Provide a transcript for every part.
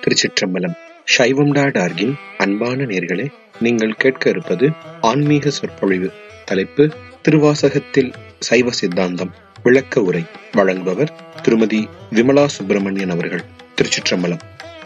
திருச்சிற்றம்பலம் சைவம் டாட் ஆர்கின் அன்பான நேர்களே நீங்கள் கேட்க இருப்பது ஆன்மீக சொற்பொழிவு தலைப்பு திருவாசகத்தில் சைவ சித்தாந்தம் விளக்க உரை வழங்குபவர் திருமதி விமலா சுப்பிரமணியன் அவர்கள் திருச்சிற்றம்பலம்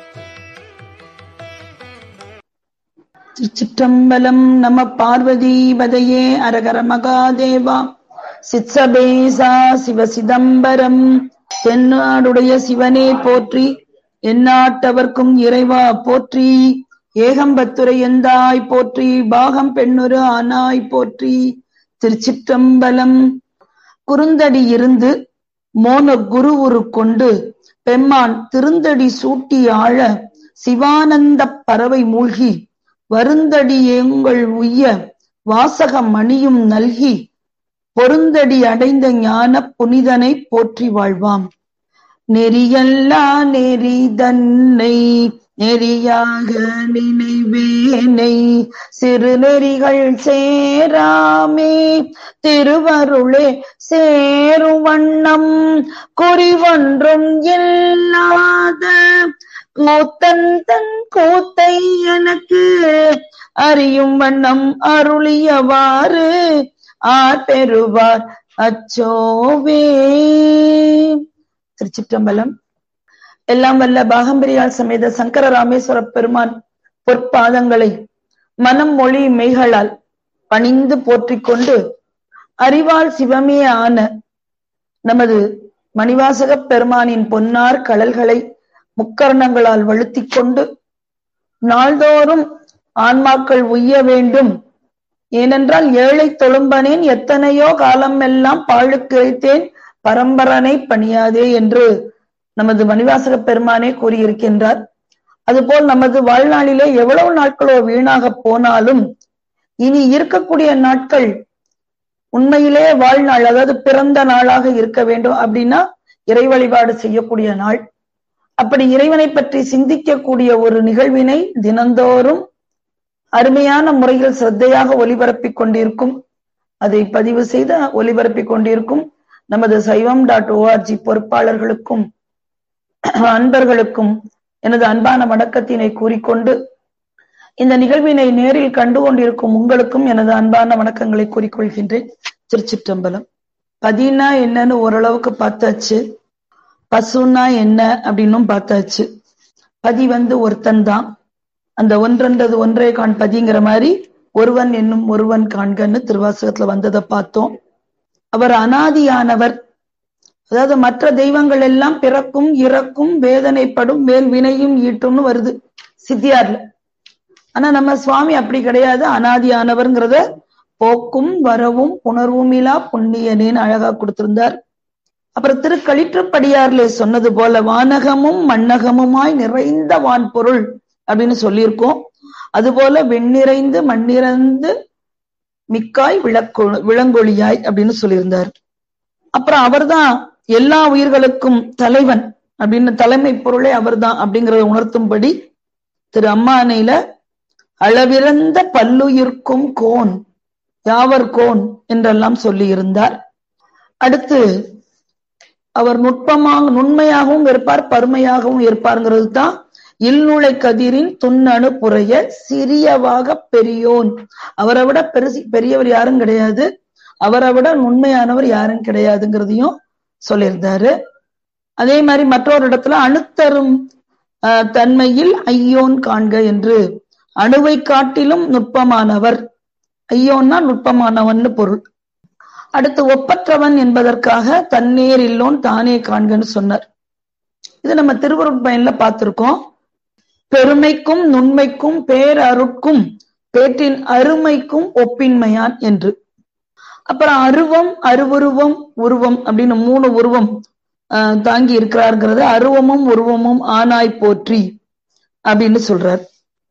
திருச்சிற்றம்பலம் நம பார்வதி பதையே அரகர மகாதேவா சித்சபேசா சிவ சிதம்பரம் தென்னாடுடைய சிவனே போற்றி எந்நாட்டவர்க்கும் இறைவா போற்றி ஏகம்பத்துரை எந்தாய் போற்றி பாகம் பெண்ணுரு ஆனாய் போற்றி திருச்சிற்றம்பலம் குறுந்தடி இருந்து மோன குருவுரு கொண்டு பெம்மான் திருந்தடி சூட்டி ஆழ சிவானந்தப் பறவை மூழ்கி வருந்தடி எங்கள் உய்ய வாசகம் மணியும் நல்கி பொருந்தடி அடைந்த ஞான புனிதனை போற்றி வாழ்வாம் நெறியல்லா நெறி தன்னை நெறியாக நினைவேனை சிறு நெறிகள் சேராமே திருவருளே சேரும் வண்ணம் குறிவொன்றும் இல்லாத கூத்தன் தன் கூத்தை எனக்கு அறியும் வண்ணம் அருளியவாறு ஆர் பெறுவார் அச்சோவே திருச்சிற்றம்பலம் எல்லாம் வல்ல பாகம்பிரியால் சமேத சங்கர ராமேஸ்வர பெருமான் பொற்பாதங்களை மனம் மொழி மெய்களால் பணிந்து போற்றிக் கொண்டு அறிவால் சிவமே ஆன நமது மணிவாசக பெருமானின் பொன்னார் கடல்களை முக்கரணங்களால் வழுத்திக் கொண்டு நாள்தோறும் ஆன்மாக்கள் உய்ய வேண்டும் ஏனென்றால் ஏழை தொழும்பனேன் எத்தனையோ காலம் எல்லாம் பாழுக்கு வைத்தேன் பரம்பரனை பணியாதே என்று நமது மணிவாசக பெருமானே கூறியிருக்கின்றார் அதுபோல் நமது வாழ்நாளிலே எவ்வளவு நாட்களோ வீணாக போனாலும் இனி இருக்கக்கூடிய நாட்கள் உண்மையிலே வாழ்நாள் அதாவது பிறந்த நாளாக இருக்க வேண்டும் அப்படின்னா இறை வழிபாடு செய்யக்கூடிய நாள் அப்படி இறைவனை பற்றி சிந்திக்கக்கூடிய ஒரு நிகழ்வினை தினந்தோறும் அருமையான முறையில் சிரத்தையாக ஒலிபரப்பிக் கொண்டிருக்கும் அதை பதிவு செய்து ஒலிபரப்பிக் கொண்டிருக்கும் நமது சைவம் டாட் ஓஆர்ஜி பொறுப்பாளர்களுக்கும் அன்பர்களுக்கும் எனது அன்பான வணக்கத்தினை கூறிக்கொண்டு இந்த நிகழ்வினை நேரில் கண்டு கொண்டிருக்கும் உங்களுக்கும் எனது அன்பான வணக்கங்களை கூறிக்கொள்கின்றேன் திருச்சிற்றம்பலம் பதினா என்னன்னு ஓரளவுக்கு பார்த்தாச்சு பசுனா என்ன அப்படின்னும் பார்த்தாச்சு பதி வந்து ஒருத்தன் தான் அந்த ஒன்றென்றது ஒன்றே காண் பதிங்கிற மாதிரி ஒருவன் என்னும் ஒருவன் காண்கன்னு திருவாசகத்துல வந்ததை பார்த்தோம் அவர் அனாதியானவர் அதாவது மற்ற தெய்வங்கள் எல்லாம் பிறக்கும் இறக்கும் வேதனைப்படும் மேல் வினையும் ஈட்டும்னு வருது சித்தியார்ல ஆனா நம்ம சுவாமி அப்படி கிடையாது அனாதியானவர்ங்கிறத போக்கும் வரவும் புணர்வுமிலா புண்ணியனேன்னு அழகா கொடுத்திருந்தார் அப்புறம் திருக்களிற்றுப்படியார்ல சொன்னது போல வானகமும் மண்ணகமுமாய் நிறைந்த வான் பொருள் அப்படின்னு சொல்லியிருக்கோம் அதுபோல வெண்ணிறைந்து மண்ணிறந்து மிக்காய் விளக்கொ விளங்கொழியாய் அப்படின்னு சொல்லியிருந்தார் அப்புறம் அவர்தான் எல்லா உயிர்களுக்கும் தலைவன் அப்படின்னு தலைமை பொருளே அவர்தான் அப்படிங்கறத உணர்த்தும்படி திரு அம்மானையில அளவிறந்த பல்லுயிர்க்கும் கோன் யாவர் கோன் என்றெல்லாம் சொல்லி இருந்தார் அடுத்து அவர் நுட்பமாக நுண்மையாகவும் இருப்பார் பருமையாகவும் இருப்பாருங்கிறது தான் இல்நுழை கதிரின் துண்ணணு புறைய சிறியவாக பெரியோன் அவரை விட பெருசி பெரியவர் யாரும் கிடையாது அவரை விட உண்மையானவர் யாரும் கிடையாதுங்கிறதையும் சொல்லியிருந்தாரு அதே மாதிரி மற்றொரு இடத்துல அணுத்தரும் தன்மையில் ஐயோன் காண்க என்று அணுவை காட்டிலும் நுட்பமானவர் ஐயோன்னா நுட்பமானவன் பொருள் அடுத்து ஒப்பற்றவன் என்பதற்காக தன்னேர் இல்லோன் தானே காண்கன்னு சொன்னார் இது நம்ம திருவருட்பயன்ல பார்த்திருக்கோம் பெருமைக்கும் நுண்மைக்கும் பேரருட்கும் பேற்றின் அருமைக்கும் ஒப்பின்மையான் என்று அப்புறம் அருவம் அருவுருவம் உருவம் அப்படின்னு மூணு உருவம் தாங்கி இருக்கிறாருங்கிறத அருவமும் உருவமும் ஆனாய் போற்றி அப்படின்னு சொல்றார்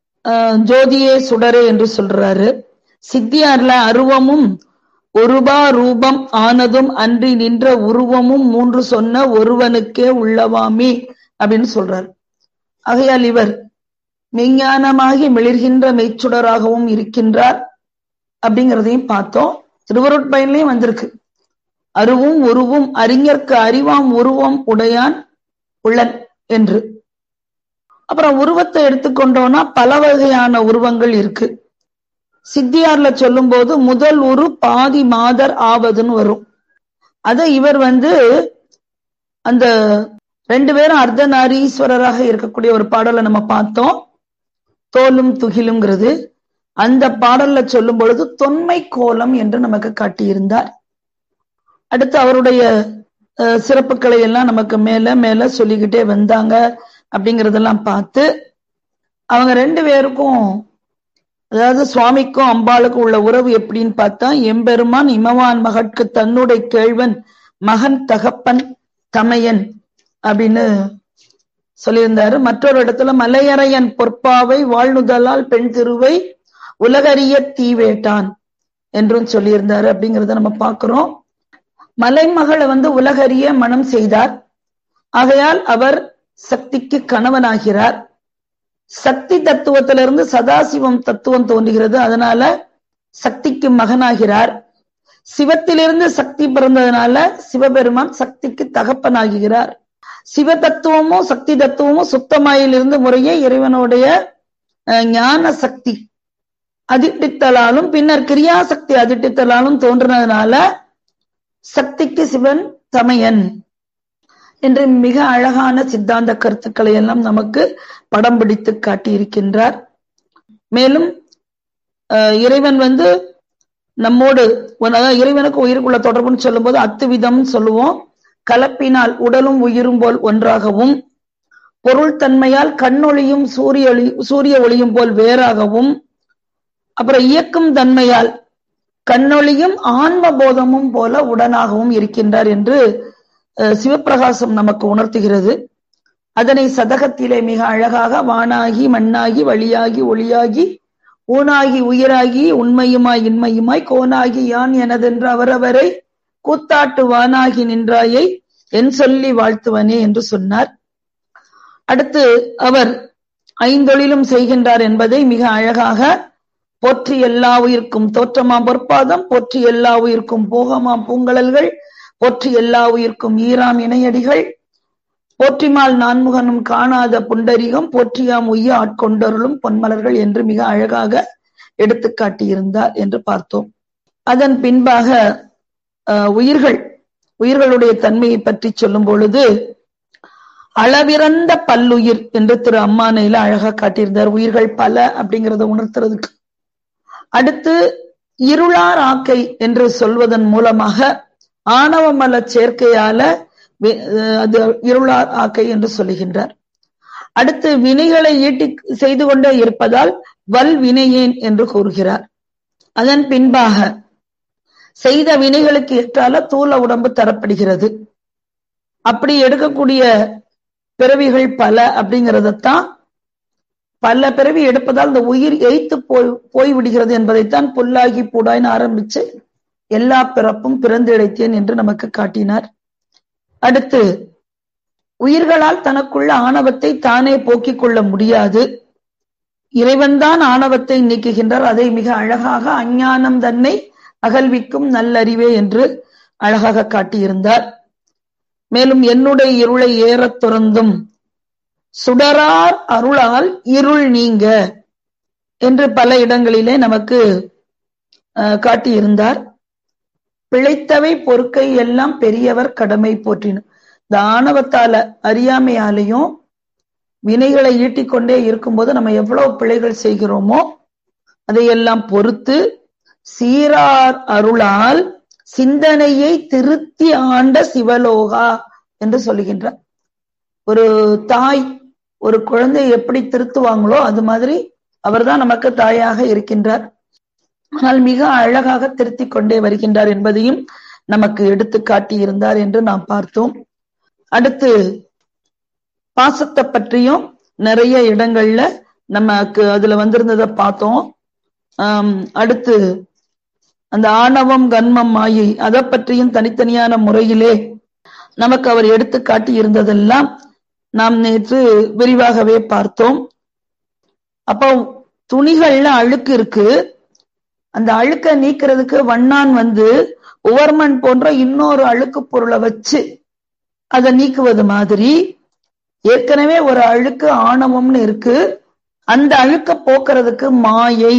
ஜோதியே சுடரே என்று சொல்றாரு சித்தியார்ல அருவமும் ஒருபா ரூபம் ஆனதும் அன்றி நின்ற உருவமும் மூன்று சொன்ன ஒருவனுக்கே உள்ளவாமி அப்படின்னு சொல்றார் ஆகையால் இவர் மெய்ஞானமாகி மிளிர்கின்ற மெய்ச்சுடராகவும் இருக்கின்றார் அப்படிங்கிறதையும் பார்த்தோம் திருவருட்பயன்லயும் வந்திருக்கு அருவும் உருவும் அறிஞர்க்கு அறிவாம் உருவம் உடையான் உள்ளன் என்று அப்புறம் உருவத்தை எடுத்துக்கொண்டோம்னா பல வகையான உருவங்கள் இருக்கு சித்தியார்ல சொல்லும் போது முதல் உரு பாதி மாதர் ஆவதுன்னு வரும் அத இவர் வந்து அந்த ரெண்டு பேரும் அர்த்தநாரீஸ்வரராக இருக்கக்கூடிய ஒரு பாடலை நம்ம பார்த்தோம் தோலும் துகிலுங்கிறது அந்த பாடல்ல சொல்லும் பொழுது தொன்மை கோலம் என்று நமக்கு காட்டியிருந்தார் அடுத்து அவருடைய சிறப்புகளை எல்லாம் நமக்கு மேல மேல சொல்லிக்கிட்டே வந்தாங்க அப்படிங்கறதெல்லாம் பார்த்து அவங்க ரெண்டு பேருக்கும் அதாவது சுவாமிக்கும் அம்பாளுக்கும் உள்ள உறவு எப்படின்னு பார்த்தா எம்பெருமான் இமவான் மகட்கு தன்னுடைய கேழ்வன் மகன் தகப்பன் தமையன் அப்படின்னு சொல்லியிருந்தாரு மற்றொரு இடத்துல மலையறையன் பொற்பாவை வாழ்நுதலால் பெண் திருவை உலகறிய தீவேட்டான் என்றும் சொல்லியிருந்தாரு அப்படிங்கறத நம்ம பார்க்கிறோம் மலைமகளை வந்து உலகறிய மனம் செய்தார் ஆகையால் அவர் சக்திக்கு கணவனாகிறார் சக்தி தத்துவத்திலிருந்து சதாசிவம் தத்துவம் தோன்றுகிறது அதனால சக்திக்கு மகனாகிறார் சிவத்திலிருந்து சக்தி பிறந்ததுனால சிவபெருமான் சக்திக்கு தகப்பனாகிறார் சிவ தத்துவமும் சக்தி தத்துவமும் சுத்தமாயிலிருந்து முறையே இறைவனுடைய ஞான சக்தி அதிட்டித்தலாலும் பின்னர் கிரியாசக்தி அதிட்டித்தலாலும் தோன்றினதுனால சக்திக்கு சிவன் தமையன் என்று மிக அழகான சித்தாந்த கருத்துக்களை எல்லாம் நமக்கு படம் பிடித்து காட்டியிருக்கின்றார் மேலும் இறைவன் வந்து நம்மோடு இறைவனுக்கு உயிருக்குள்ள தொடர்புன்னு சொல்லும் போது அத்துவிதம் சொல்லுவோம் கலப்பினால் உடலும் உயிரும் போல் ஒன்றாகவும் பொருள் தன்மையால் கண்ணொளியும் சூரிய ஒளி சூரிய ஒளியும் போல் வேறாகவும் அப்புறம் இயக்கும் தன்மையால் கண்ணொளியும் ஆன்ம போதமும் போல உடனாகவும் இருக்கின்றார் என்று சிவப்பிரகாசம் நமக்கு உணர்த்துகிறது அதனை சதகத்திலே மிக அழகாக வானாகி மண்ணாகி வழியாகி ஒளியாகி ஊனாகி உயிராகி உண்மையுமாய் இன்மையுமாய் கோனாகி யான் எனதென்று அவரவரை கூத்தாட்டு வானாகி நின்றாயை என் சொல்லி வாழ்த்துவனே என்று சொன்னார் அடுத்து அவர் ஐந்தொழிலும் செய்கின்றார் என்பதை மிக அழகாக போற்றி எல்லா உயிர்க்கும் தோற்றமாம் பொற்பாதம் போற்றி எல்லா உயிர்க்கும் போகமாம் பூங்கழல்கள் போற்றி எல்லா உயிர்க்கும் ஈராம் இணையடிகள் போற்றிமால் நான்முகனும் காணாத புண்டரிகம் போற்றியாம் உய்ய ஆட்கொண்டருளும் பொன்மலர்கள் என்று மிக அழகாக எடுத்து காட்டியிருந்தார் என்று பார்த்தோம் அதன் பின்பாக உயிர்கள் உயிர்களுடைய தன்மையை பற்றி சொல்லும் பொழுது அளவிறந்த பல்லுயிர் என்று திரு அம்மானையில அழகா காட்டியிருந்தார் உயிர்கள் பல அப்படிங்கறத உணர்த்துறதுக்கு அடுத்து இருளார் ஆக்கை என்று சொல்வதன் மூலமாக ஆணவமல சேர்க்கையால அது இருளார் ஆக்கை என்று சொல்லுகின்றார் அடுத்து வினைகளை ஈட்டி செய்து கொண்டே இருப்பதால் வல் வினையேன் என்று கூறுகிறார் அதன் பின்பாக செய்த வினைகளுக்கு ஏற்றால தூள உடம்பு தரப்படுகிறது அப்படி எடுக்கக்கூடிய பிறவிகள் பல அப்படிங்கறதத்தான் பல பிறவி எடுப்பதால் இந்த உயிர் எய்த்து போய் போய்விடுகிறது என்பதைத்தான் புல்லாகி பூடாய்னு ஆரம்பிச்சு எல்லா பிறப்பும் பிறந்து இழைத்தேன் என்று நமக்கு காட்டினார் அடுத்து உயிர்களால் தனக்குள்ள ஆணவத்தை தானே போக்கிக் கொள்ள முடியாது இறைவன்தான் ஆணவத்தை நீக்குகின்றார் அதை மிக அழகாக அஞ்ஞானம் தன்னை அகல்விக்கும் நல்லறிவே என்று அழகாக காட்டியிருந்தார் மேலும் என்னுடைய இருளை ஏறத் துறந்தும் சுடரார் அருளால் இருள் நீங்க என்று பல இடங்களிலே நமக்கு காட்டியிருந்தார் பிழைத்தவை பொறுக்கை எல்லாம் பெரியவர் கடமை போற்றின இந்த ஆணவத்தால அறியாமையாலையும் வினைகளை ஈட்டிக்கொண்டே இருக்கும்போது நம்ம எவ்வளவு பிழைகள் செய்கிறோமோ அதையெல்லாம் பொறுத்து சீரார் அருளால் சிந்தனையை திருத்தி ஆண்ட சிவலோகா என்று சொல்லுகின்றார் ஒரு தாய் ஒரு குழந்தை எப்படி திருத்துவாங்களோ அது மாதிரி அவர்தான் நமக்கு தாயாக இருக்கின்றார் ஆனால் மிக அழகாக திருத்தி கொண்டே வருகின்றார் என்பதையும் நமக்கு எடுத்து காட்டி இருந்தார் என்று நாம் பார்த்தோம் அடுத்து பாசத்தை பற்றியும் நிறைய இடங்கள்ல நமக்கு அதுல வந்திருந்ததை பார்த்தோம் ஆஹ் அடுத்து அந்த ஆணவம் கன்மம் மாயை அதை பற்றியும் தனித்தனியான முறையிலே நமக்கு அவர் எடுத்து காட்டி இருந்ததெல்லாம் நாம் நேற்று விரிவாகவே பார்த்தோம் அப்போ துணிகள்ல அழுக்கு இருக்கு அந்த அழுக்க நீக்கிறதுக்கு வண்ணான் வந்து உவர்மன் போன்ற இன்னொரு அழுக்கு பொருளை வச்சு அதை நீக்குவது மாதிரி ஏற்கனவே ஒரு அழுக்கு ஆணவம்னு இருக்கு அந்த அழுக்க போக்குறதுக்கு மாயை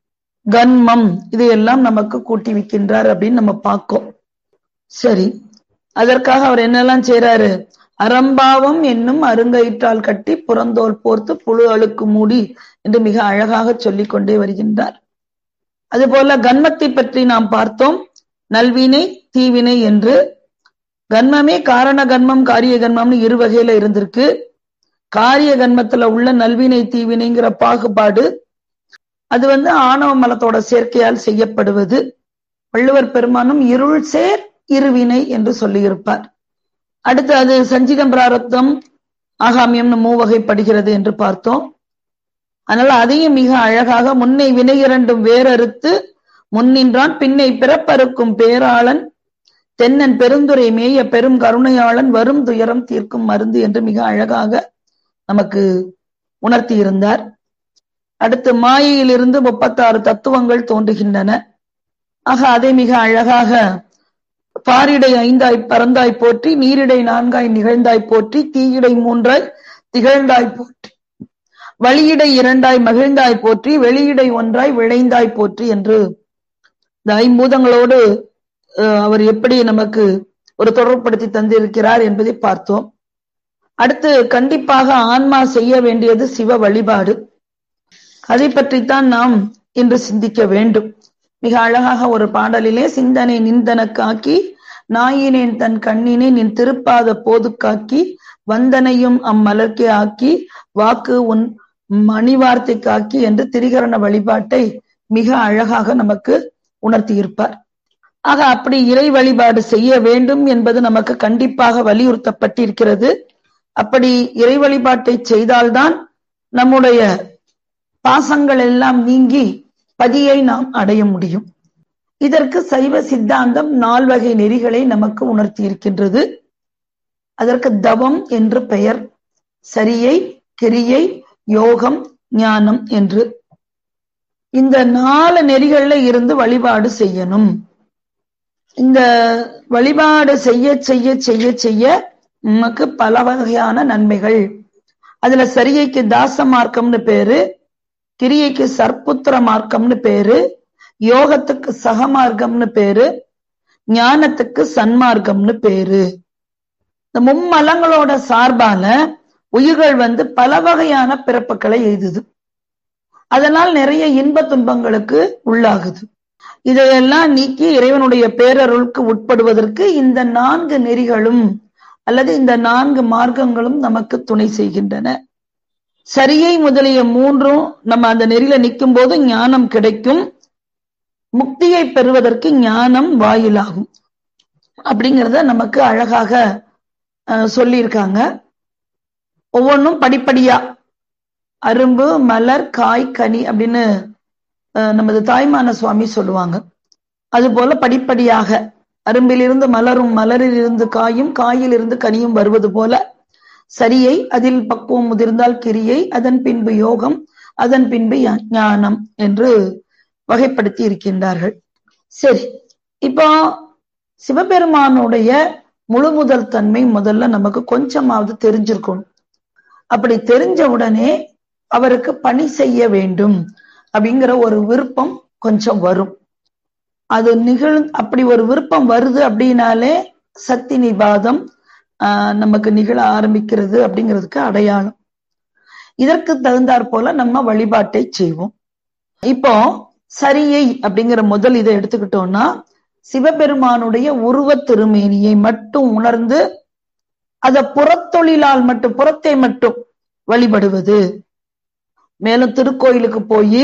கன்மம் இதையெல்லாம் நமக்கு கூட்டி வைக்கின்றார் அப்படின்னு நம்ம பார்க்கோம் சரி அதற்காக அவர் என்னெல்லாம் செய்யறாரு அறம்பாவம் என்னும் அருங்கயிற்றால் கட்டி புறந்தோல் போர்த்து புழு அழுக்கு மூடி என்று மிக அழகாக சொல்லிக் கொண்டே வருகின்றார் அதுபோல கன்மத்தை பற்றி நாம் பார்த்தோம் நல்வினை தீவினை என்று கன்மமே காரண கன்மம் காரிய கன்மம்னு இரு வகையில இருந்திருக்கு காரிய கன்மத்துல உள்ள நல்வினை தீவினைங்கிற பாகுபாடு அது வந்து ஆணவ மலத்தோட சேர்க்கையால் செய்யப்படுவது வள்ளுவர் பெருமானும் இருள் சேர் இருவினை என்று சொல்லியிருப்பார் அடுத்து அது சஞ்சிதம் பிராரப்தம் ஆகாமியம்னு மூவகைப்படுகிறது என்று பார்த்தோம் அதனால அதையும் மிக அழகாக முன்னை வினை இரண்டும் வேறறுத்து முன்னின்றான் பின்னை பிறப்பறுக்கும் பேராளன் தென்னன் பெருந்துரை மேய பெரும் கருணையாளன் வரும் துயரம் தீர்க்கும் மருந்து என்று மிக அழகாக நமக்கு உணர்த்தி இருந்தார் அடுத்து மாயையிலிருந்து முப்பத்தாறு தத்துவங்கள் தோன்றுகின்றன ஆக அதை மிக அழகாக பாரிடை ஐந்தாய் பறந்தாய் போற்றி நீரிடை நான்காய் நிகழ்ந்தாய் போற்றி தீயிடை மூன்றாய் திகழ்ந்தாய் போற்றி வழியிடை இரண்டாய் மகிழ்ந்தாய் போற்றி வெளியிடை ஒன்றாய் விளைந்தாய் போற்றி என்று இந்த ஐம்பூதங்களோடு அவர் எப்படி நமக்கு ஒரு தொடர்புபடுத்தி தந்திருக்கிறார் என்பதை பார்த்தோம் அடுத்து கண்டிப்பாக ஆன்மா செய்ய வேண்டியது சிவ வழிபாடு அதை பற்றித்தான் நாம் இன்று சிந்திக்க வேண்டும் மிக அழகாக ஒரு பாடலிலே சிந்தனை நிந்தனக்காக்கி நாயினேன் தன் கண்ணினை நின் திருப்பாத போது காக்கி வந்தனையும் அம்மலர்க்கே ஆக்கி வாக்கு உன் மணிவார்த்தை காக்கி என்று திரிகரண வழிபாட்டை மிக அழகாக நமக்கு உணர்த்தியிருப்பார் ஆக அப்படி இறை வழிபாடு செய்ய வேண்டும் என்பது நமக்கு கண்டிப்பாக வலியுறுத்தப்பட்டிருக்கிறது அப்படி இறை வழிபாட்டை செய்தால்தான் நம்முடைய பாசங்கள் எல்லாம் நீங்கி பதியை நாம் அடைய முடியும் இதற்கு சைவ சித்தாந்தம் நால்வகை நெறிகளை நமக்கு உணர்த்தி இருக்கின்றது அதற்கு தவம் என்று பெயர் சரியை கிரியை யோகம் ஞானம் என்று இந்த நாலு நெறிகள்ல இருந்து வழிபாடு செய்யணும் இந்த வழிபாடு செய்ய செய்ய செய்ய செய்ய நமக்கு பல வகையான நன்மைகள் அதுல சரியைக்கு தாச மார்க்கம்னு பேரு கிரியைக்கு சர்ப்புத்திர மார்க்கம்னு பேரு யோகத்துக்கு சகமார்க்கம்னு பேரு ஞானத்துக்கு சன்மார்க்கம்னு பேரு இந்த மும்மலங்களோட சார்பான உயிர்கள் வந்து பல வகையான பிறப்புகளை எய்துது அதனால் நிறைய இன்ப துன்பங்களுக்கு உள்ளாகுது இதையெல்லாம் நீக்கி இறைவனுடைய பேரருளுக்கு உட்படுவதற்கு இந்த நான்கு நெறிகளும் அல்லது இந்த நான்கு மார்க்கங்களும் நமக்கு துணை செய்கின்றன சரியை முதலிய மூன்றும் நம்ம அந்த நெறியில நிற்கும் போது ஞானம் கிடைக்கும் முக்தியை பெறுவதற்கு ஞானம் வாயிலாகும் அப்படிங்கிறத நமக்கு அழகாக சொல்லியிருக்காங்க ஒவ்வொன்றும் படிப்படியா அரும்பு மலர் காய் கனி அப்படின்னு நமது தாய்மான சுவாமி சொல்லுவாங்க அது போல படிப்படியாக அரும்பிலிருந்து மலரும் மலரில் இருந்து காயும் காயில் இருந்து கனியும் வருவது போல சரியை அதில் பக்குவம் முதிர்ந்தால் கிரியை அதன் பின்பு யோகம் அதன் பின்பு ஞானம் என்று வகைப்படுத்தி இருக்கின்றார்கள் சரி இப்போ சிவபெருமானுடைய முழு முதல் தன்மை முதல்ல நமக்கு கொஞ்சமாவது தெரிஞ்சிருக்கணும் அப்படி தெரிஞ்ச உடனே அவருக்கு பணி செய்ய வேண்டும் அப்படிங்கிற ஒரு விருப்பம் கொஞ்சம் வரும் அது நிகழ் அப்படி ஒரு விருப்பம் வருது அப்படின்னாலே சக்தி நிபாதம் ஆஹ் நமக்கு நிகழ ஆரம்பிக்கிறது அப்படிங்கிறதுக்கு அடையாளம் இதற்கு தகுந்தாற் போல நம்ம வழிபாட்டை செய்வோம் இப்போ சரியை அப்படிங்கிற முதல் இதை எடுத்துக்கிட்டோம்னா சிவபெருமானுடைய உருவ திருமேனியை மட்டும் உணர்ந்து அத புறத்தொழிலால் மட்டும் புறத்தை மட்டும் வழிபடுவது மேலும் திருக்கோயிலுக்கு போய்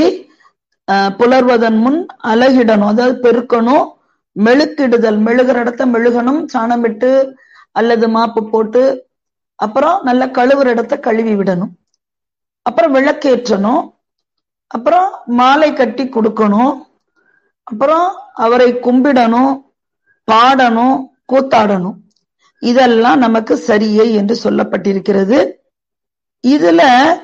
புலர்வதன் முன் அழகிடணும் அதாவது பெருக்கணும் மெழுக்கிடுதல் மெழுகிற இடத்த மெழுகணும் சாணமிட்டு அல்லது மாப்பு போட்டு அப்புறம் நல்ல கழுவுற இடத்த கழுவி விடணும் அப்புறம் விளக்கேற்றணும் அப்புறம் மாலை கட்டி கொடுக்கணும் அப்புறம் அவரை கும்பிடணும் பாடணும் கூத்தாடணும் இதெல்லாம் நமக்கு சரியை என்று சொல்லப்பட்டிருக்கிறது இதுல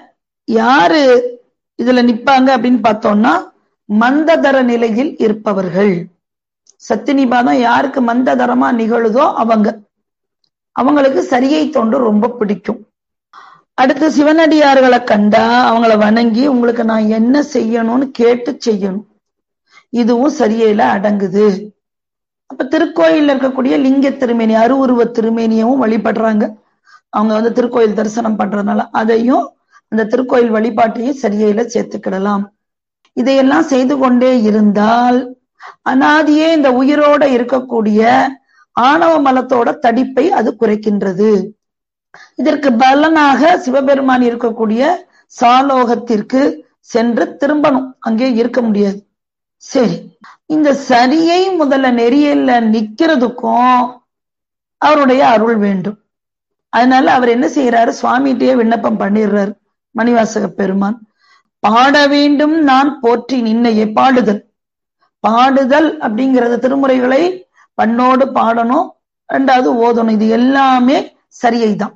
யாரு இதுல நிப்பாங்க அப்படின்னு பார்த்தோம்னா மந்ததர நிலையில் இருப்பவர்கள் சத்தி நிபாதம் யாருக்கு மந்ததரமா நிகழுதோ அவங்க அவங்களுக்கு சரியை தொண்டு ரொம்ப பிடிக்கும் அடுத்து சிவனடியார்களை கண்டா அவங்கள வணங்கி உங்களுக்கு நான் என்ன செய்யணும்னு கேட்டு செய்யணும் இதுவும் சரியையில அடங்குது அப்ப திருக்கோயில்ல இருக்கக்கூடிய லிங்க திருமேனி அருவுருவ திருமேனியவும் வழிபடுறாங்க அவங்க வந்து திருக்கோயில் தரிசனம் பண்றதுனால அதையும் அந்த திருக்கோயில் வழிபாட்டையும் சரியையில சேர்த்துக்கிடலாம் இதையெல்லாம் செய்து கொண்டே இருந்தால் அனாதியே இந்த உயிரோட இருக்கக்கூடிய ஆணவ மலத்தோட தடிப்பை அது குறைக்கின்றது இதற்கு பலனாக சிவபெருமான் இருக்கக்கூடிய சாலோகத்திற்கு சென்று திரும்பணும் அங்கே இருக்க முடியாது சரி இந்த சரியை முதல்ல நெறியல்ல நிக்கிறதுக்கும் அவருடைய அருள் வேண்டும் அதனால அவர் என்ன செய்யறாரு சுவாமிகிட்டயே விண்ணப்பம் பண்ணிடுறாரு மணிவாசக பெருமான் பாட வேண்டும் நான் போற்றி நின்னையே பாடுதல் பாடுதல் அப்படிங்கறது திருமுறைகளை பண்ணோடு பாடணும் ரெண்டாவது ஓதணும் இது எல்லாமே சரியை தான்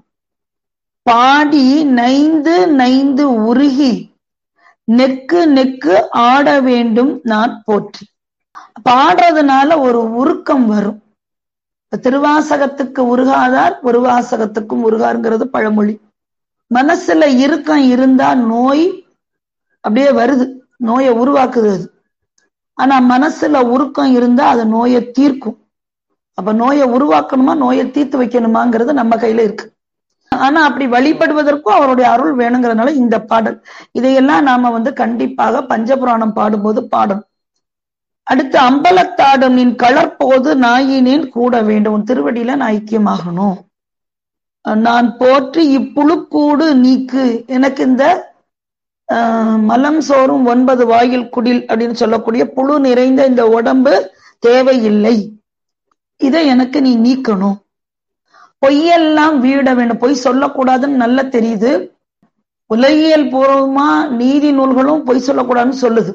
பாடி நைந்து நைந்து உருகி நெக்கு நெக்கு ஆட வேண்டும் நான் போற்றி பாடுறதுனால ஒரு உருக்கம் வரும் திருவாசகத்துக்கு உருகாதார் ஒரு வாசகத்துக்கும் உருகாருங்கிறது பழமொழி மனசுல இறுக்கம் இருந்தா நோய் அப்படியே வருது நோயை உருவாக்குது அது ஆனா மனசுல உருக்கம் இருந்தா அது நோயை தீர்க்கும் அப்ப நோயை உருவாக்கணுமா நோயை தீர்த்து வைக்கணுமாங்கிறது நம்ம கையில இருக்கு ஆனா அப்படி வழிபடுவதற்கும் அவருடைய அருள் வேணுங்கிறதுனால இந்த பாடல் இதையெல்லாம் நாம வந்து கண்டிப்பாக பஞ்சபுராணம் பாடும்போது பாடணும் அடுத்து அம்பலத்தாடும் நின் கலர்போது நாயினேன் கூட வேண்டும் உன் திருவடியில நான் ஐக்கியமாகணும் நான் போற்றி இப்புழுக்கூடு நீக்கு எனக்கு இந்த மலம் சோறும் ஒன்பது வாயில் குடில் அப்படின்னு சொல்லக்கூடிய புழு நிறைந்த இந்த உடம்பு தேவையில்லை இதை எனக்கு நீ நீக்கணும் பொய்யெல்லாம் வீட வேண்டும் பொய் சொல்லக்கூடாதுன்னு நல்லா தெரியுது உலகியல் பூர்வமா நீதி நூல்களும் பொய் சொல்லக்கூடாதுன்னு சொல்லுது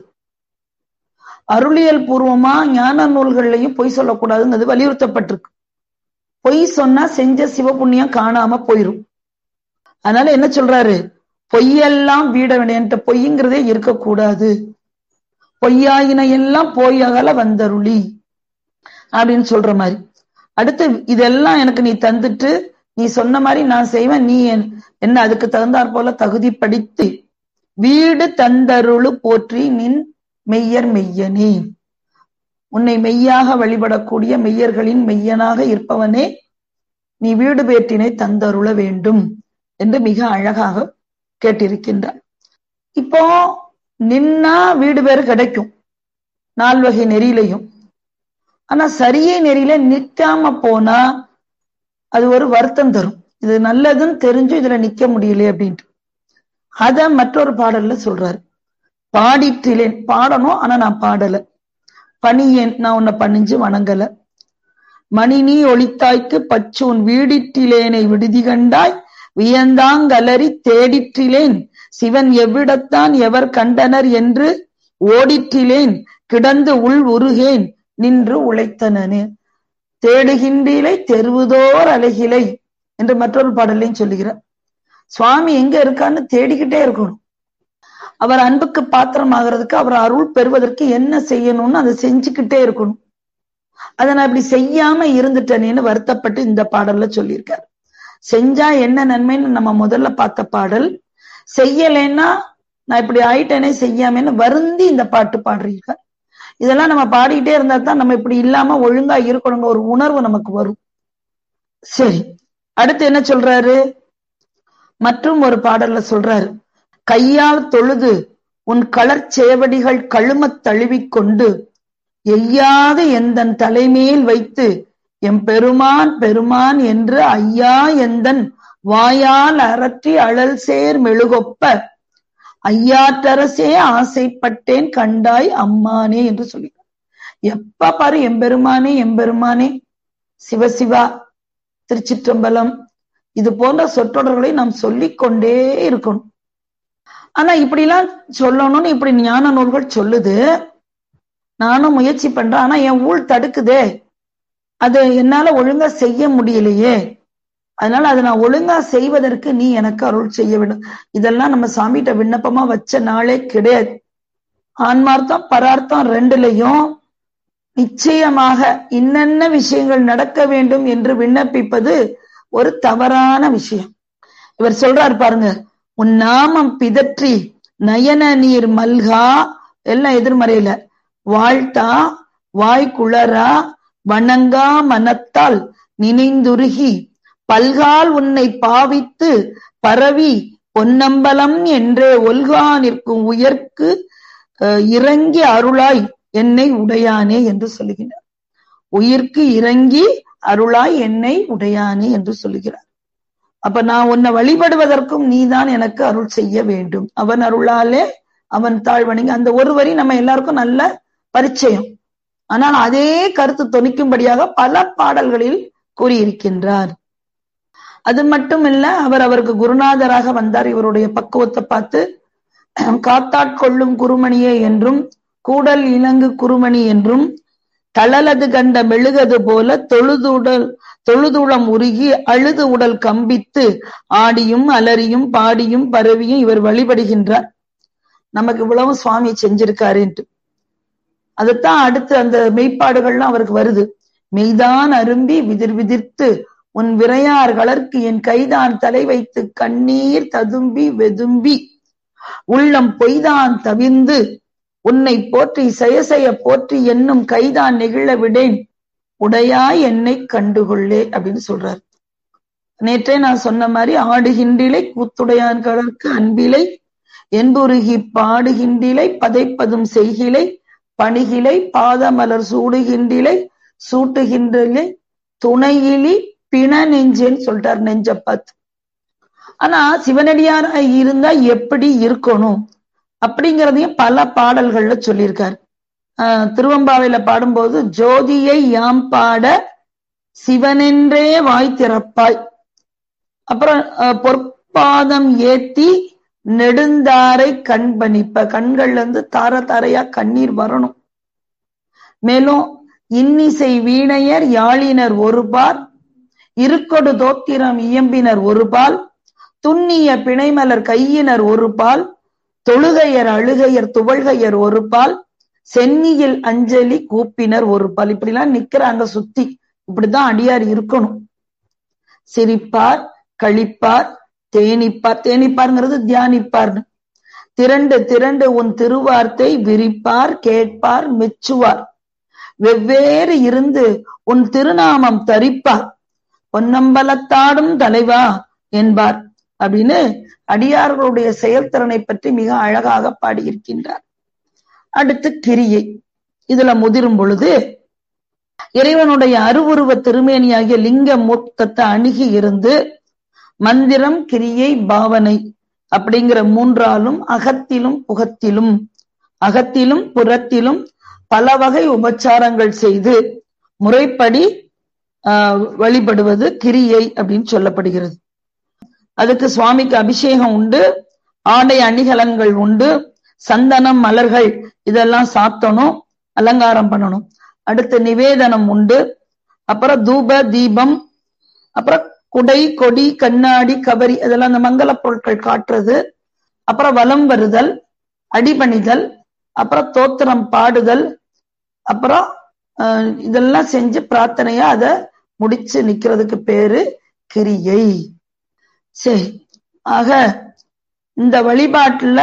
அருளியல் பூர்வமா ஞான நூல்கள்லையும் பொய் சொல்லக்கூடாதுங்கிறது வலியுறுத்தப்பட்டிருக்கு பொய் சொன்னா செஞ்ச சிவபுண்ணியம் காணாம போயிரும் அதனால என்ன சொல்றாரு பொய்யெல்லாம் வீட வேண்டிய பொய்ங்கிறதே இருக்கக்கூடாது பொய்யாயின எல்லாம் பொய்யகல வந்தருளி அப்படின்னு சொல்ற மாதிரி அடுத்து இதெல்லாம் எனக்கு நீ தந்துட்டு நீ சொன்ன மாதிரி நான் செய்வேன் நீ என்ன அதுக்கு தகுந்தாற் போல தகுதி படித்து வீடு தந்தருளு போற்றி நின் மெய்யர் மெய்யனே உன்னை மெய்யாக வழிபடக்கூடிய மெய்யர்களின் மெய்யனாக இருப்பவனே நீ வீடு பேற்றினை தந்தருள வேண்டும் என்று மிக அழகாக கேட்டிருக்கின்றார் இப்போ நின்னா வீடு பேரு கிடைக்கும் நால்வகை நெறியிலையும் ஆனா சரியை நெறியில நிக்காம போனா அது ஒரு வருத்தம் தரும் இது நல்லதுன்னு தெரிஞ்சு இதுல நிக்க முடியலையே அப்படின்ட்டு அத மற்றொரு பாடல்ல சொல்றாரு பாடிட்டிலேன் பாடணும் ஆனா நான் பாடல பணியேன் நான் உன்னை பணிஞ்சு வணங்கல மணி நீ ஒளித்தாய்க்கு பச்சூன் வீடிட்டிலேனை விடுதி கண்டாய் வியந்தாங்கலரி தேடிற்றிலேன் சிவன் எவ்விடத்தான் எவர் கண்டனர் என்று ஓடிற்றிலேன் கிடந்து உள் உருகேன் நின்று உழைத்தனனே தேடுகின்றீலை தெருவுதோர் அழகிலை என்று மற்றொரு பாடலையும் சொல்லுகிறார் சுவாமி எங்க இருக்கான்னு தேடிக்கிட்டே இருக்கணும் அவர் அன்புக்கு பாத்திரம் ஆகிறதுக்கு அவர் அருள் பெறுவதற்கு என்ன செய்யணும்னு அதை செஞ்சுக்கிட்டே இருக்கணும் அதை நான் இப்படி செய்யாம இருந்துட்டேனேன்னு வருத்தப்பட்டு இந்த பாடல்ல சொல்லியிருக்காரு செஞ்சா என்ன நன்மைன்னு நம்ம முதல்ல பார்த்த பாடல் செய்யலைன்னா நான் இப்படி ஆயிட்டேனே செய்யாமேன்னு வருந்தி இந்த பாட்டு பாடுறீர்கள் இதெல்லாம் நம்ம பாடிக்கிட்டே இருந்தா தான் நம்ம இப்படி இல்லாம ஒழுங்கா இருக்கணுங்க ஒரு உணர்வு நமக்கு வரும் சரி அடுத்து என்ன சொல்றாரு மற்றும் ஒரு பாடல்ல சொல்றாரு கையால் தொழுது உன் களர்ச்சேவடிகள் கழுமத் தழுவிக்கொண்டு எய்யாக எந்தன் தலைமையில் வைத்து எம் பெருமான் பெருமான் என்று ஐயா எந்தன் வாயால் அரற்றி அழல் சேர் மெழுகொப்ப ஐயாற்றரசே ஆசைப்பட்டேன் கண்டாய் அம்மானே என்று சொல்லி எப்ப பாரு எம்பெருமானே எம்பெருமானே சிவசிவா திருச்சிற்றம்பலம் இது போன்ற சொற்றொடர்களை நாம் சொல்லிக் கொண்டே இருக்கணும் ஆனா இப்படிலாம் சொல்லணும்னு இப்படி ஞான நூல்கள் சொல்லுது நானும் முயற்சி பண்றேன் ஆனா என் ஊழ் தடுக்குதே அது என்னால ஒழுங்கா செய்ய முடியலையே அதனால அதை நான் ஒழுங்கா செய்வதற்கு நீ எனக்கு அருள் செய்ய வேண்டும் இதெல்லாம் நம்ம சாமிகிட்ட விண்ணப்பமா வச்ச நாளே கிடையாது ஆன்மார்த்தம் பரார்த்தம் ரெண்டுலையும் நிச்சயமாக இன்னென்ன விஷயங்கள் நடக்க வேண்டும் என்று விண்ணப்பிப்பது ஒரு தவறான விஷயம் இவர் சொல்றாரு பாருங்க உன் நாமம் பிதற்றி நயன நீர் மல்கா எல்லாம் எதிர்மறையில வாழ்த்தா வாய்க்குளரா வணங்கா மனத்தால் நினைந்துருகி பல்கால் உன்னை பாவித்து பரவி பொன்னம்பலம் என்றே ஒல்கா நிற்கும் உயர்க்கு இறங்கி அருளாய் என்னை உடையானே என்று சொல்லுகிறார் உயிர்க்கு இறங்கி அருளாய் என்னை உடையானே என்று சொல்லுகிறார் அப்ப நான் உன்னை வழிபடுவதற்கும் நீதான் எனக்கு அருள் செய்ய வேண்டும் அவன் அருளாலே அவன் தாழ்வணிங்க அந்த ஒரு வரி நம்ம எல்லாருக்கும் நல்ல பரிச்சயம் ஆனால் அதே கருத்து தொனிக்கும்படியாக பல பாடல்களில் கூறியிருக்கின்றார் அது மட்டும் இல்ல அவர் அவருக்கு குருநாதராக வந்தார் இவருடைய பக்குவத்தை பார்த்து காத்தாட்கொள்ளும் குருமணியே என்றும் கூடல் இலங்கு குருமணி என்றும் தளலது கண்ட மெழுகது போல தொழுதுடல் தொழுதுளம் உருகி அழுது உடல் கம்பித்து ஆடியும் அலறியும் பாடியும் பரவியும் இவர் வழிபடுகின்றார் நமக்கு இவ்வளவு சுவாமி செஞ்சிருக்காருன்ட்டு அதுதான் அடுத்து அந்த மெய்ப்பாடுகள்லாம் அவருக்கு வருது மெய்தான் அரும்பி விதிர் விதிர்த்து உன் விரையார் கலர்க்கு என் கைதான் தலை வைத்து கண்ணீர் ததும்பி வெதும்பி உள்ளம் பொய்தான் தவிர்ந்து உன்னை போற்றி செயசெய போற்றி என்னும் கைதான் நெகிழ விடேன் உடையாய் என்னை கண்டுகொள்ளே அப்படின்னு சொல்றாரு நேற்றே நான் சொன்ன மாதிரி ஆடுகின்றிலை கூத்துடையான் கடற்கு அன்பிலை என்புருகி பாடுகின்றிலை பதைப்பதும் செய்கிலை பணிகிலை பாதமலர் சூடுகின்றிலை சூட்டுகின்றிலை துணையிலி பிண நெஞ்சேன்னு சொல்லிட்டார் நெஞ்ச பார்த்து ஆனா சிவனடியாரா இருந்தா எப்படி இருக்கணும் அப்படிங்கிறதையும் பல பாடல்கள்ல சொல்லியிருக்காரு திருவம்பாவையில பாடும்போது ஜோதியை யாம் பாட சிவனென்றே வாய் திறப்பாய் அப்புறம் பொற்பாதம் ஏத்தி நெடுந்தாரை கண்பணிப்ப கண்கள்ல இருந்து தார தாரையா கண்ணீர் வரணும் மேலும் இன்னிசை வீணையர் யாழினர் ஒருபார் இருக்கொடு தோத்திரம் இயம்பினர் ஒருபால் துண்ணிய பிணைமலர் கையினர் ஒரு பால் தொழுகையர் அழுகையர் துவழ்கையர் ஒரு பால் சென்னியில் அஞ்சலி கூப்பினர் ஒரு பால் இப்படிலாம் நிக்கிறாங்க சுத்தி இப்படிதான் அடியார் இருக்கணும் சிரிப்பார் கழிப்பார் தேனிப்பார் தேனிப்பார்ங்கிறது தியானிப்பார்னு திரண்டு திரண்டு உன் திருவார்த்தை விரிப்பார் கேட்பார் மெச்சுவார் வெவ்வேறு இருந்து உன் திருநாமம் தரிப்பார் பொன்னம்பலத்தாடும் தலைவா என்பார் அப்படின்னு அடியார்களுடைய செயல்திறனை பற்றி மிக அழகாக பாடியிருக்கின்றார் அடுத்து கிரியை இதுல முதிரும் பொழுது இறைவனுடைய அருவுருவ திருமேனியாகிய லிங்க மூர்த்தத்தை அணுகி இருந்து மந்திரம் கிரியை பாவனை அப்படிங்கிற மூன்றாலும் அகத்திலும் புகத்திலும் அகத்திலும் புறத்திலும் பல வகை உபச்சாரங்கள் செய்து முறைப்படி வழிபடுவது கிரியை அப்படின்னு சொல்லப்படுகிறது அதுக்கு சுவாமிக்கு அபிஷேகம் உண்டு ஆடை அணிகலன்கள் உண்டு சந்தனம் மலர்கள் இதெல்லாம் சாத்தணும் அலங்காரம் பண்ணணும் அடுத்து நிவேதனம் உண்டு அப்புறம் தூப தீபம் அப்புறம் குடை கொடி கண்ணாடி கபரி இதெல்லாம் அந்த மங்கள பொருட்கள் காட்டுறது அப்புறம் வலம் வருதல் அடிபணிதல் அப்புறம் தோத்திரம் பாடுதல் அப்புறம் இதெல்லாம் செஞ்சு பிரார்த்தனையா அதை முடிச்சு நிக்கிறதுக்கு பேரு கிரியை சரி ஆக இந்த வழிபாட்டுல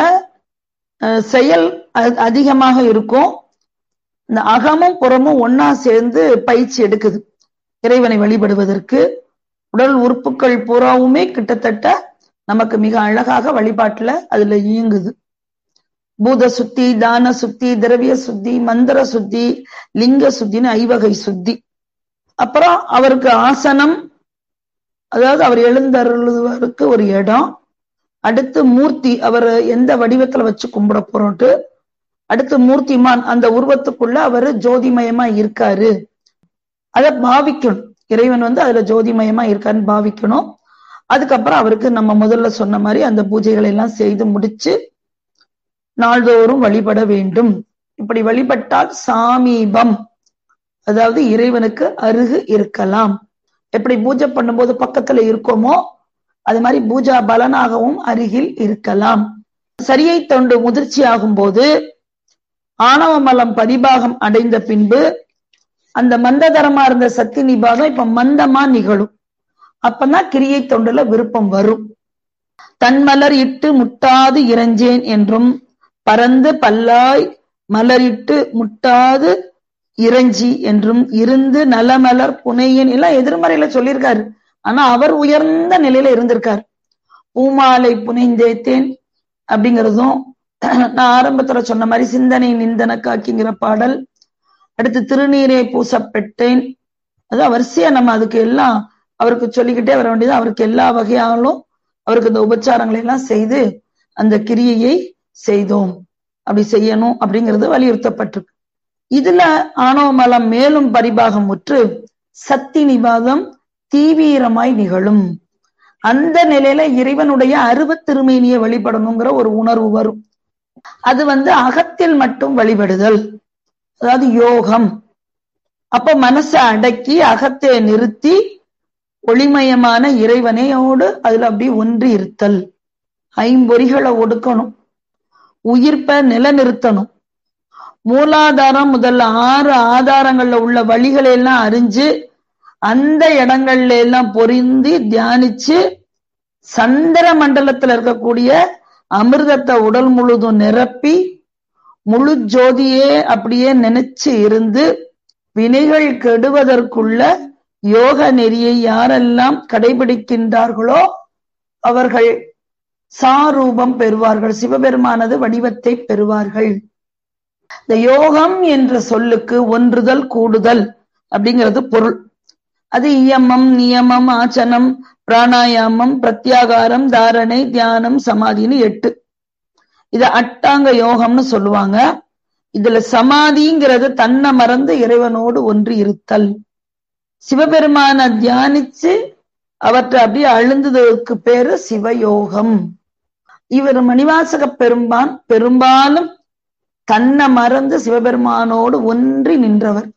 செயல் அதிகமாக இருக்கும் இந்த அகமும் புறமும் ஒன்னா சேர்ந்து பயிற்சி எடுக்குது இறைவனை வழிபடுவதற்கு உடல் உறுப்புகள் பூராவுமே கிட்டத்தட்ட நமக்கு மிக அழகாக வழிபாட்டுல அதுல இயங்குது பூத சுத்தி தான சுத்தி திரவிய சுத்தி மந்திர சுத்தி லிங்க சுத்தின்னு ஐவகை சுத்தி அப்புறம் அவருக்கு ஆசனம் அதாவது அவர் எழுந்தருளுவருக்கு ஒரு இடம் அடுத்து மூர்த்தி அவர் எந்த வடிவத்துல வச்சு கும்பிட போறோம்ட்டு அடுத்து மூர்த்திமான் அந்த உருவத்துக்குள்ள அவர் ஜோதிமயமா இருக்காரு அத பாவிக்கணும் இறைவன் வந்து அதுல ஜோதிமயமா இருக்காருன்னு பாவிக்கணும் அதுக்கப்புறம் அவருக்கு நம்ம முதல்ல சொன்ன மாதிரி அந்த பூஜைகளை எல்லாம் செய்து முடிச்சு நாள்தோறும் வழிபட வேண்டும் இப்படி வழிபட்டால் சாமீபம் அதாவது இறைவனுக்கு அருகு இருக்கலாம் எப்படி பூஜை பண்ணும்போது பக்கத்துல இருக்கோமோ அது மாதிரி பூஜா பலனாகவும் அருகில் இருக்கலாம் சரியை தொண்டு முதிர்ச்சி ஆகும் போது ஆணவ மலம் பரிபாகம் அடைந்த பின்பு அந்த மந்ததரமா இருந்த சக்தி நிபாகம் இப்ப மந்தமா நிகழும் அப்பதான் கிரியை தொண்டுல விருப்பம் வரும் தன்மலர் இட்டு முட்டாது இறைஞ்சேன் என்றும் பரந்து பல்லாய் மலரிட்டு முட்டாது இறைஞ்சி என்றும் இருந்து நலமலர் புனையேன் எல்லாம் எதிர்மறையில சொல்லியிருக்காரு ஆனா அவர் உயர்ந்த நிலையில இருந்திருக்கார் பூமாலை புனைந்தேத்தேன் அப்படிங்கிறதும் நான் ஆரம்பத்துல சொன்ன மாதிரி சிந்தனை நிந்தன காக்கிங்கிற பாடல் அடுத்து திருநீரை பூசப்பெட்டேன் அது வரிசையா நம்ம அதுக்கு எல்லாம் அவருக்கு சொல்லிக்கிட்டே வர வேண்டியது அவருக்கு எல்லா வகையாலும் அவருக்கு இந்த உபச்சாரங்களை எல்லாம் செய்து அந்த கிரியையை செய்தோம் அப்படி செய்யணும் அப்படிங்கிறது வலியுறுத்தப்பட்டிருக்கு இதுல ஆணவ மலம் மேலும் பரிபாகம் முற்று சக்தி நிவாதம் தீவிரமாய் நிகழும் அந்த நிலையில இறைவனுடைய அருவத்திருமேனியை வழிபடணுங்கிற ஒரு உணர்வு வரும் அது வந்து அகத்தில் மட்டும் வழிபடுதல் அதாவது யோகம் அப்ப மனசை அடக்கி அகத்தை நிறுத்தி ஒளிமயமான இறைவனையோடு அதுல அப்படி ஒன்றி இருத்தல் ஐம்பொறிகளை ஒடுக்கணும் உயிர்ப்ப நிலநிறுத்தணும் மூலாதாரம் முதல்ல ஆறு ஆதாரங்கள்ல உள்ள வழிகளை எல்லாம் அறிஞ்சு அந்த இடங்கள்ல எல்லாம் பொருந்தி தியானிச்சு சந்திர மண்டலத்துல இருக்கக்கூடிய அமிர்தத்தை உடல் முழுதும் நிரப்பி முழு ஜோதியே அப்படியே நினைச்சு இருந்து வினைகள் கெடுவதற்குள்ள யோக நெறியை யாரெல்லாம் கடைபிடிக்கின்றார்களோ அவர்கள் சாரூபம் பெறுவார்கள் சிவபெருமானது வடிவத்தை பெறுவார்கள் இந்த யோகம் என்ற சொல்லுக்கு ஒன்றுதல் கூடுதல் அப்படிங்கிறது பொருள் அது இயமம் நியமம் ஆச்சனம் பிராணாயாமம் பிரத்யாகாரம் தாரணை தியானம் சமாதின்னு எட்டு இத அட்டாங்க யோகம்னு சொல்லுவாங்க இதுல சமாதிங்கிறது தன்னை மறந்து இறைவனோடு ஒன்று இருத்தல் சிவபெருமான தியானிச்சு அவற்றை அப்படியே அழுந்ததற்கு பேரு சிவயோகம் இவர் மணிவாசக பெரும்பான் பெரும்பாலும் தன்னை மறந்து சிவபெருமானோடு ஒன்றி நின்றவர்